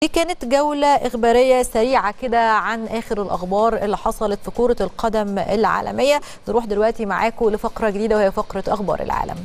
دي كانت جولة إخبارية سريعة كده عن آخر الأخبار اللي حصلت في كرة القدم العالمية نروح دلوقتي معاكم لفقرة جديدة وهي فقرة أخبار العالم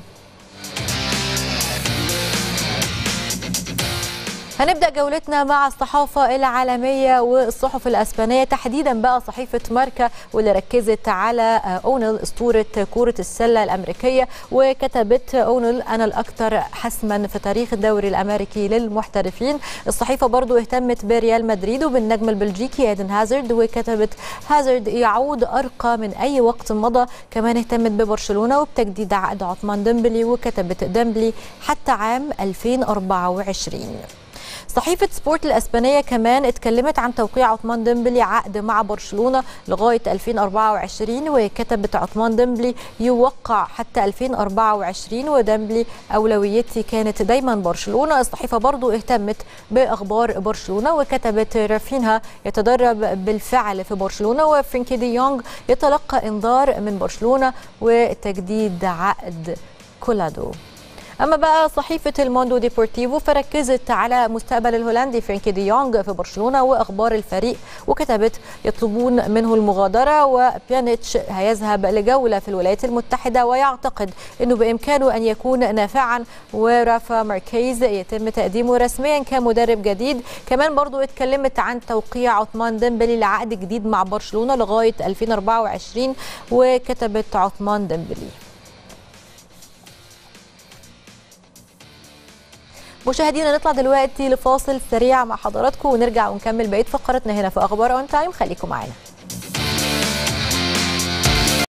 هنبدا جولتنا مع الصحافه العالميه والصحف الاسبانيه تحديدا بقى صحيفه ماركا واللي ركزت على اونل اسطوره كره السله الامريكيه وكتبت اونل انا الاكثر حسما في تاريخ الدوري الامريكي للمحترفين الصحيفه برضو اهتمت بريال مدريد وبالنجم البلجيكي ايدن هازارد وكتبت هازارد يعود ارقى من اي وقت مضى كمان اهتمت ببرشلونه وبتجديد عقد عثمان ديمبلي وكتبت ديمبلي حتى عام 2024 صحيفة سبورت الأسبانية كمان اتكلمت عن توقيع عثمان ديمبلي عقد مع برشلونة لغاية 2024 وكتبت عثمان ديمبلي يوقع حتى 2024 وديمبلي أولويتي كانت دايما برشلونة الصحيفة برضو اهتمت بأخبار برشلونة وكتبت رافينها يتدرب بالفعل في برشلونة وفرينكي دي يونغ يتلقى إنذار من برشلونة وتجديد عقد كولادو اما بقى صحيفه الموندو ديبورتيفو فركزت على مستقبل الهولندي فرانكي دي يونغ في برشلونه واخبار الفريق وكتبت يطلبون منه المغادره وبيانيتش هيذهب لجوله في الولايات المتحده ويعتقد انه بامكانه ان يكون نافعا ورافا ماركيز يتم تقديمه رسميا كمدرب جديد كمان برضو اتكلمت عن توقيع عثمان ديمبلي لعقد جديد مع برشلونه لغايه 2024 وكتبت عثمان ديمبلي مشاهدينا نطلع دلوقتي لفاصل سريع مع حضراتكم ونرجع ونكمل بقيه فقراتنا هنا في اخبار اون تايم خليكم معانا